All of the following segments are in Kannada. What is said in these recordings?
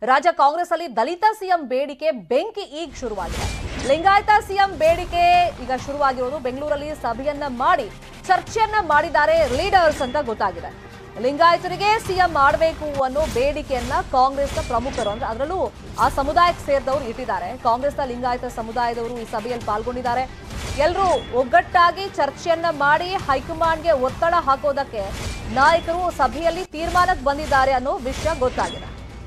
ರಾಜ್ಯ ಕಾಂಗ್ರೆಸ್ ಅಲ್ಲಿ ದಲಿತ ಸಿಎಂ ಬೇಡಿಕೆ ಬೆಂಕಿ ಈಗ ಶುರುವಾಗಿದೆ ಲಿಂಗಾಯತ ಸಿಎಂ ಬೇಡಿಕೆ ಈಗ ಶುರುವಾಗಿರೋದು ಬೆಂಗಳೂರಲ್ಲಿ ಸಭೆಯನ್ನ ಮಾಡಿ ಚರ್ಚೆಯನ್ನ ಮಾಡಿದ್ದಾರೆ ಲೀಡರ್ಸ್ ಅಂತ ಗೊತ್ತಾಗಿದೆ ಲಿಂಗಾಯತರಿಗೆ ಸಿಎಂ ಮಾಡಬೇಕು ಅನ್ನೋ ಬೇಡಿಕೆಯನ್ನ ಕಾಂಗ್ರೆಸ್ನ ಪ್ರಮುಖರು ಅಂದ್ರೆ ಅದರಲ್ಲೂ ಆ ಸಮುದಾಯಕ್ಕೆ ಸೇರಿದವರು ಇಟ್ಟಿದ್ದಾರೆ ಕಾಂಗ್ರೆಸ್ನ ಲಿಂಗಾಯತ ಸಮುದಾಯದವರು ಈ ಸಭೆಯಲ್ಲಿ ಪಾಲ್ಗೊಂಡಿದ್ದಾರೆ ಎಲ್ಲರೂ ಒಗ್ಗಟ್ಟಾಗಿ ಚರ್ಚೆಯನ್ನ ಮಾಡಿ ಹೈಕಮಾಂಡ್ಗೆ ಒತ್ತಡ ಹಾಕೋದಕ್ಕೆ ನಾಯಕರು ಸಭೆಯಲ್ಲಿ ತೀರ್ಮಾನಕ್ಕೆ ಬಂದಿದ್ದಾರೆ ಅನ್ನೋ ವಿಷಯ ಗೊತ್ತಾಗಿದೆ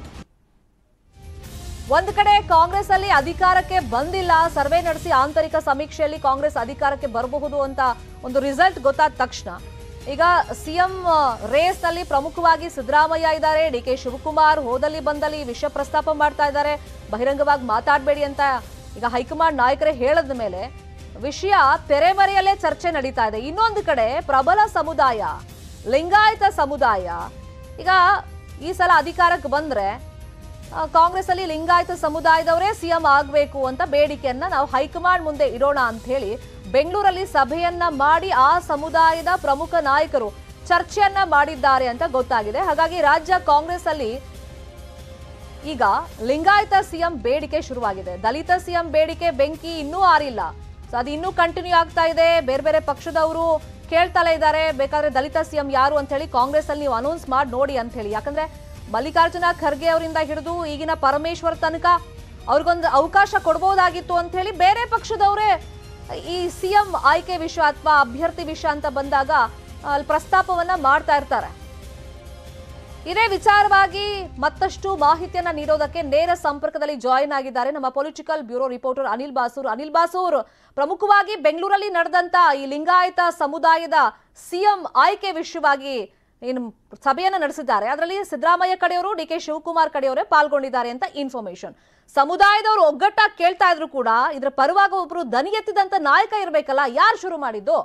ಒಂದು ಕಡೆ ಕಾಂಗ್ರೆಸ್ ಅಲ್ಲಿ ಅಧಿಕಾರಕ್ಕೆ ಬಂದಿಲ್ಲ ಸರ್ವೆ ನಡೆಸಿ ಆಂತರಿಕ ಸಮೀಕ್ಷೆಯಲ್ಲಿ ಕಾಂಗ್ರೆಸ್ ಅಧಿಕಾರಕ್ಕೆ ಬರಬಹುದು ಅಂತ ಒಂದು ರಿಸಲ್ಟ್ ಗೊತ್ತಾದ ತಕ್ಷಣ ಈಗ ಸಿಎಂ ರೇಸ್ ನಲ್ಲಿ ಪ್ರಮುಖವಾಗಿ ಸಿದ್ದರಾಮಯ್ಯ ಇದ್ದಾರೆ ಡಿ ಕೆ ಶಿವಕುಮಾರ್ ಹೋದಲ್ಲಿ ಬಂದಲ್ಲಿ ವಿಷಯ ಪ್ರಸ್ತಾಪ ಮಾಡ್ತಾ ಇದ್ದಾರೆ ಬಹಿರಂಗವಾಗಿ ಮಾತಾಡಬೇಡಿ ಅಂತ ಈಗ ಹೈಕಮಾಂಡ್ ನಾಯಕರೇ ಹೇಳದ ಮೇಲೆ ವಿಷಯ ತೆರೆಮರೆಯಲ್ಲೇ ಚರ್ಚೆ ನಡೀತಾ ಇದೆ ಇನ್ನೊಂದು ಕಡೆ ಪ್ರಬಲ ಸಮುದಾಯ ಲಿಂಗಾಯತ ಸಮುದಾಯ ಈಗ ಈ ಸಲ ಅಧಿಕಾರಕ್ಕೆ ಬಂದ್ರೆ ಆ, ಕಾಂಗ್ರೆಸ್ ಅಲ್ಲಿ ಲಿಂಗಾಯತ ಸಮುದಾಯದವರೇ ಸಿಎಂ ಆಗಬೇಕು ಅಂತ ಬೇಡಿಕೆಯನ್ನ ನಾವು ಹೈಕಮಾಂಡ್ ಮುಂದೆ ಇಡೋಣ ಅಂತ ಹೇಳಿ ಬೆಂಗಳೂರಲ್ಲಿ ಸಭೆಯನ್ನ ಮಾಡಿ ಆ ಸಮುದಾಯದ ಪ್ರಮುಖ ನಾಯಕರು ಚರ್ಚೆಯನ್ನ ಮಾಡಿದ್ದಾರೆ ಅಂತ ಗೊತ್ತಾಗಿದೆ ಹಾಗಾಗಿ ರಾಜ್ಯ ಕಾಂಗ್ರೆಸ್ ಅಲ್ಲಿ ಈಗ ಲಿಂಗಾಯತ ಸಿಎಂ ಬೇಡಿಕೆ ಶುರುವಾಗಿದೆ ದಲಿತ ಸಿಎಂ ಬೇಡಿಕೆ ಬೆಂಕಿ ಇನ್ನೂ ಆರಿಲ್ಲ ಸೊ ಅದು ಇನ್ನೂ ಕಂಟಿನ್ಯೂ ಆಗ್ತಾ ಇದೆ ಬೇರೆ ಬೇರೆ ಪಕ್ಷದವರು ಕೇಳ್ತಲೇ ಇದ್ದಾರೆ ಬೇಕಾದ್ರೆ ದಲಿತ ಸಿಎಂ ಯಾರು ಅಂತ ಹೇಳಿ ಕಾಂಗ್ರೆಸ್ ಅಲ್ಲಿ ನೀವು ಅನೌನ್ಸ್ ಮಾಡಿ ನೋಡಿ ಅಂತ ಹೇಳಿ ಯಾಕಂದ್ರೆ ಮಲ್ಲಿಕಾರ್ಜುನ ಖರ್ಗೆ ಅವರಿಂದ ಹಿಡಿದು ಈಗಿನ ಪರಮೇಶ್ವರ್ ತನಕ ಅವ್ರಿಗೊಂದು ಅವಕಾಶ ಕೊಡ್ಬೋದಾಗಿತ್ತು ಅಂತ ಹೇಳಿ ಬೇರೆ ಪಕ್ಷದವರೇ ಈ ಸಿಎಂ ಆಯ್ಕೆ ವಿಷಯ ಅಥವಾ ಅಭ್ಯರ್ಥಿ ವಿಷಯ ಅಂತ ಬಂದಾಗ ಅಲ್ಲಿ ಪ್ರಸ್ತಾಪವನ್ನ ಮಾಡ್ತಾ ಇರ್ತಾರೆ ಇದೇ ವಿಚಾರವಾಗಿ ಮತ್ತಷ್ಟು ಮಾಹಿತಿಯನ್ನ ನೀಡೋದಕ್ಕೆ ನೇರ ಸಂಪರ್ಕದಲ್ಲಿ ಜಾಯಿನ್ ಆಗಿದ್ದಾರೆ ನಮ್ಮ political bureau reporter Anil Basur Anil Basur ಪ್ರಮುಖವಾಗಿ ಬೆಂಗಳೂರಲ್ಲಿ ನಡೆದಂತ ಈ ಲಿಂಗಾಯತ ಸಮುದಾಯದ ಸಿಎಂ ಆಯ್ಕೆ ವಿಷಯವಾಗಿ ಏನು ಸಭೆಯನ್ನ ನಡೆಸಿದ್ದಾರೆ ಅದರಲ್ಲಿ ಸಿದ್ದರಾಮಯ್ಯ ಕಡೆಯವರು ಡಿ ಕೆ ಶಿವಕುಮಾರ್ ಕಡೆಯವರೇ ಪಾಲ್ಗೊಂಡಿದ್ದಾರೆ ಅಂತ ಇನ್ಫಾರ್ಮೇಶನ್ ಸಮುದಾಯದವರು ಒಗ್ಗಟ್ಟಾಗಿ ಕೇಳ್ತಾ ಇದ್ರು ಕೂಡ ಇದ್ರ ಪರವಾಗಿ ಒಬ್ರು ದನಿ ಎತ್ತಿದಂತ ನಾಯಕ ಇರ್ಬೇಕಲ್ಲ ಯಾರು ಶುರು ಮಾಡಿದ್ದು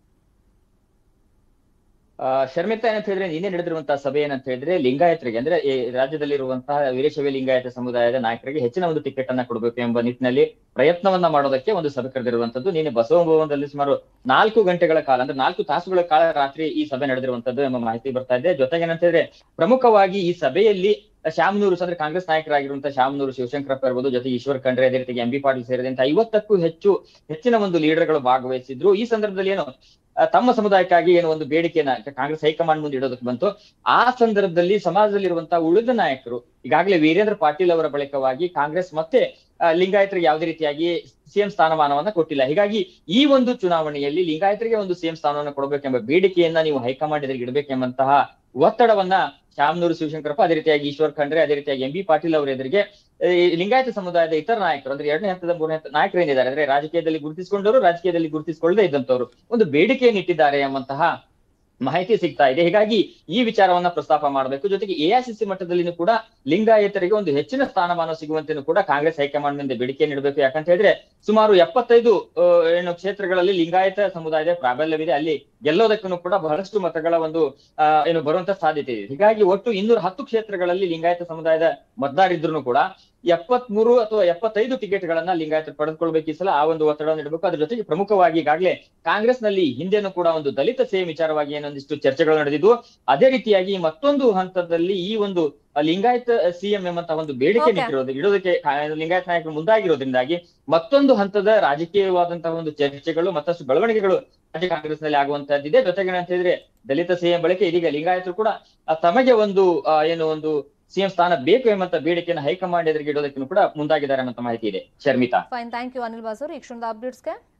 ಆ, ಶರ್ಮಿತಾ ಏನಂತ ಹೇಳಿದ್ರೆ ನಿನ್ನೆ ನಡೆದಿರುವಂತಹ ಸಭೆ ಏನಂತ ಹೇಳಿದ್ರೆ ಲಿಂಗಾಯತರಿಗೆ ಅಂದ್ರೆ ಈ ರಾಜ್ಯದಲ್ಲಿರುವಂತಹ ವೀರಶೈವ ಲಿಂಗಾಯತ ಸಮುದಾಯದ ನಾಯಕರಿಗೆ ಹೆಚ್ಚಿನ ಒಂದು ಟಿಕೆಟ್ ಅನ್ನ ಕೊಡಬೇಕು ಎಂಬ ನಿಟ್ಟಿನಲ್ಲಿ ಪ್ರಯತ್ನವನ್ನ ಮಾಡೋದಕ್ಕೆ ಒಂದು ಸಭೆ ಕರೆದಿರುವಂತದ್ದು ನಿನ್ನೆ ಬಸವಭವನದಲ್ಲಿ ಸುಮಾರು ನಾಲ್ಕು ಗಂಟೆಗಳ ಕಾಲ ಅಂದ್ರೆ ನಾಲ್ಕು ತಾಸುಗಳ ಕಾಲ ರಾತ್ರಿ ಈ ಸಭೆ ನಡೆದಿರುವಂತದ್ದು ಎಂಬ ಮಾಹಿತಿ ಬರ್ತಾ ಇದೆ ಜೊತೆಗೆ ಏನಂತ ಹೇಳಿದ್ರೆ ಪ್ರಮುಖವಾಗಿ ಈ ಸಭೆಯಲ್ಲಿ ಶಾಮನೂರು ಅಂದ್ರೆ ಕಾಂಗ್ರೆಸ್ ನಾಯಕರಾಗಿರುವಂತಹ ಶಾಮನೂರು ಶಿವಶಂಕರಪ್ಪ ಇರ್ಬೋದು ಜೊತೆಗೆ ಈಶ್ವರ್ ಖಂಡ್ರೆ ಅದೇ ರೀತಿಗೆ ಎಂ ಬಿ ಪಾಟೀಲ್ ಸೇರಿದಂತೆ ಐವತ್ತಕ್ಕೂ ಹೆಚ್ಚು ಹೆಚ್ಚಿನ ಒಂದು ಲೀಡರ್ಗಳು ಭಾಗವಹಿಸಿದ್ರು ಈ ಸಂದರ್ಭದಲ್ಲಿ ಏನು ಆ, ತಮ್ಮ ಸಮುದಾಯಕ್ಕಾಗಿ ಏನು ಒಂದು ಬೇಡಿಕೆಯನ್ನ ಕಾಂಗ್ರೆಸ್ ಹೈಕಮಾಂಡ್ ಮುಂದೆ ಇಡೋದಕ್ಕೆ ಬಂತು ಆ ಸಂದರ್ಭದಲ್ಲಿ ಸಮಾಜದಲ್ಲಿರುವಂತಹ ಉಳಿದ ನಾಯಕರು ಈಗಾಗಲೇ ವೀರೇಂದ್ರ ಪಾಟೀಲ್ ಅವರ ಬಳಿಕವಾಗಿ ಕಾಂಗ್ರೆಸ್ ಮತ್ತೆ ಆ, ಲಿಂಗಾಯತರಿಗೆ ಯಾವುದೇ ರೀತಿಯಾಗಿ ಸಿಎಂ ಸ್ಥಾನಮಾನವನ್ನ ಕೊಟ್ಟಿಲ್ಲ ಹೀಗಾಗಿ ಈ ಒಂದು ಚುನಾವಣೆಯಲ್ಲಿ ಲಿಂಗಾಯತರಿಗೆ ಒಂದು ಸಿಎಂ ಸ್ಥಾನವನ್ನು ಕೊಡಬೇಕೆಂಬ ಬೇಡಿಕೆಯನ್ನ ನೀವು ಹೈಕಮಾಂಡ್ ಎದುರಿಗೆ ಇಡಬೇಕೆಂಬಂತಹ ಒತ್ತಡವನ್ನ ಶಾಮನೂರು ಶಿವಶಂಕರಪ್ಪ ಅದೇ ರೀತಿಯಾಗಿ ಈಶ್ವರ್ ಖಂಡ್ರೆ ಅದೇ ರೀತಿಯಾಗಿ ಎಂ ಬಿ ಪಾಟೀಲ್ ಅವರ ಎದುರಿಗೆ ಈ ಲಿಂಗಾಯತ ಸಮುದಾಯದ ಇತರ ನಾಯಕರು ಅಂದ್ರೆ ಎರಡನೇ ಹಂತದ ಮೂರನೇ ಹಂತ ನಾಯಕರು ಏನಿದ್ದಾರೆ ಅಂದ್ರೆ ರಾಜಕೀಯದಲ್ಲಿ ಗುರುತಿಸಿಕೊಂಡವರು ರಾಜಕೀಯದಲ್ಲಿ ಗುರುತಿಸಿಕೊಳ್ಳದೆ ಇದ್ದಂತವ್ರು ಒಂದು ಬೇಡಿಕೆಯನ್ನು ಇಟ್ಟಿದ್ದಾರೆ ಎಂಬಂತಹ ಮಾಹಿತಿ ಸಿಗ್ತಾ ಇದೆ ಹೀಗಾಗಿ ಈ ವಿಚಾರವನ್ನ ಪ್ರಸ್ತಾಪ ಮಾಡಬೇಕು ಜೊತೆಗೆ ಎಐಸಿಸಿ ಮಟ್ಟದಲ್ಲಿನೂ ಕೂಡ ಲಿಂಗಾಯತರಿಗೆ ಒಂದು ಹೆಚ್ಚಿನ ಸ್ಥಾನಮಾನ ಸಿಗುವಂತೆನೂ ಕೂಡ ಕಾಂಗ್ರೆಸ್ ಹೈಕಮಾಂಡ್ ಮುಂದೆ ಬೇಡಿಕೆ ನೀಡಬೇಕು ಯಾಕಂತ ಹೇಳಿದ್ರೆ ಸುಮಾರು ಎಪ್ಪತ್ತೈದು ಆ, ಏನು ಕ್ಷೇತ್ರಗಳಲ್ಲಿ ಲಿಂಗಾಯತ ಸಮುದಾಯದ ಪ್ರಾಬಲ್ಯವಿದೆ ಅಲ್ಲಿ ಗೆಲ್ಲೋದಕ್ಕೂ ಕೂಡ ಬಹಳಷ್ಟು ಮತಗಳ ಒಂದು ಆ, ಏನು ಬರುವಂತ ಸಾಧ್ಯತೆ ಇದೆ ಹೀಗಾಗಿ ಒಟ್ಟು ಇನ್ನೂರ ಹತ್ತು ಕ್ಷೇತ್ರಗಳಲ್ಲಿ ಲಿಂಗಾಯತ ಸಮುದಾಯದ ಮತದಾರಿದ್ರು ಕೂಡ ಎಪ್ಪತ್ಮೂರು ಅಥವಾ ಎಪ್ಪತ್ತೈದು ಟಿಕೆಟ್ ಗಳನ್ನ ಲಿಂಗಾಯತರು ಪಡೆದುಕೊಳ್ಬೇಕು ಈ ಸಲ ಆ ಒಂದು ಒತ್ತಡವನ್ನು ಇಡಬೇಕು ಅದ್ರ ಜೊತೆಗೆ ಪ್ರಮುಖವಾಗಿ ಈಗಾಗಲೇ ಕಾಂಗ್ರೆಸ್ ನಲ್ಲಿ ಹಿಂದೆನೂ ಕೂಡ ಒಂದು ದಲಿತ ಸೇವೆ ವಿಚಾರವಾಗಿ ಏನೊಂದಿಷ್ಟು ಚರ್ಚೆಗಳು ನಡೆದಿದ್ವು ಅದೇ ರೀತಿಯಾಗಿ ಮತ್ತೊಂದು ಹಂತದಲ್ಲಿ ಈ ಒಂದು ಲಿಂಗಾಯತ ಸಿಎಂ ಎಂಬಂತಹ ಒಂದು ಬೇಡಿಕೆ Okay. ನಿಟ್ಟಿರೋದು ಇಡೋದಕ್ಕೆ ಕಾ- ಲಿಂಗಾಯತ ನಾಯಕರು ಮುಂದಾಗಿರೋದ್ರಿಂದಾಗಿ ಮತ್ತೊಂದು ಹಂತದ ರಾಜಕೀಯವಾದಂತಹ ಒಂದು ಚರ್ಚೆಗಳು ಮತ್ತಷ್ಟು ಬೆಳವಣಿಗೆಗಳು ರಾಜ್ಯ ಕಾಂಗ್ರೆಸ್ ನಲ್ಲಿ ಆಗುವಂತಹದ್ದಿದೆ ಜೊತೆಗೆ ಏನಂತ ಹೇಳಿದ್ರೆ ದಲಿತ ಸಿಎಂ ಬಳಿಕ ಇದೀಗ ಲಿಂಗಾಯತರು ಕೂಡ ಆ, ತಮಗೆ ಒಂದು ಆ, ಏನು ಒಂದು ಸಿಎಂ ಸ್ಥಾನ ಬೇಕು ಎಂಬಂತ ಬೇಡಿಕೆಯನ್ನು ಹೈಕಮಾಂಡ್ ಎದುರಿಗೆ ಇಡೋದಕ್ಕೂ ಕೂಡ ಮುಂದಾಗಿದ್ದಾರೆ ಅನ್ನೋ ಮಾಹಿತಿ ಇದೆ Sharmita fine thank you Anil Basur ಈ ಕ್ಷಣದ ಅಪ್ಡೇಟ್ಸ್ಗೆ